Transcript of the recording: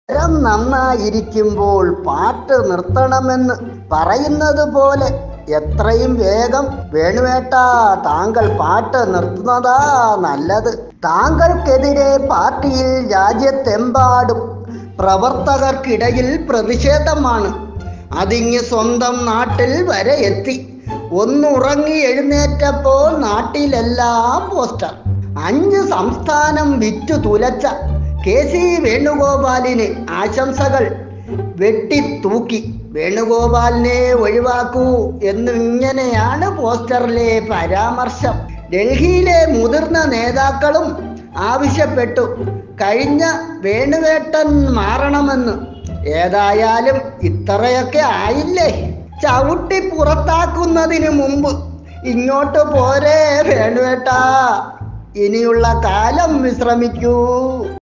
സ്വരം നന്നായിരിക്കുമ്പോൾ പാട്ട് നിർത്തണമെന്ന് പറയുന്നത് പോലെ എത്രയും വേഗം വേണുവേട്ട താങ്കൾ പാട്ട് നിർത്തുന്നതാ നല്ലത് താങ്കൾക്കെതിരെ പാർട്ടിയിൽ രാജ്യത്തെമ്പാടും പ്രവർത്തകർക്കിടയിൽ പ്രതിഷേധമാണ് അതിങ്ങ് സ്വന്തം നാട്ടിൽ വരെ എത്തി ഒന്നുറങ്ങി എഴുന്നേറ്റപ്പോൾ നാട്ടിലെല്ലാം പോസ്റ്റർ അഞ്ച് സംസ്ഥാനം വിറ്റു തുലച്ച കെ സി വേണുഗോപാലിന് ആശംസകൾ വെട്ടിത്തൂക്കി വേണുഗോപാലിനെ ഒഴിവാക്കൂ എന്നിങ്ങനെയാണ് പോസ്റ്ററിലെ പരാമർശം ഡൽഹിയിലെ മുതിർന്ന നേതാക്കളും ആവശ്യപ്പെട്ടു കഴിഞ്ഞ വേണുവേട്ടൻ മാറണമെന്ന് ഏതായാലും ഇത്രയൊക്കെ ആയില്ലേ ചവിട്ടി പുറത്താക്കുന്നതിന് മുമ്പ് ഇങ്ങോട്ട് പോരേ വേണുവേട്ടാ ഇനിയുള്ള കാലം വിശ്രമിക്കൂ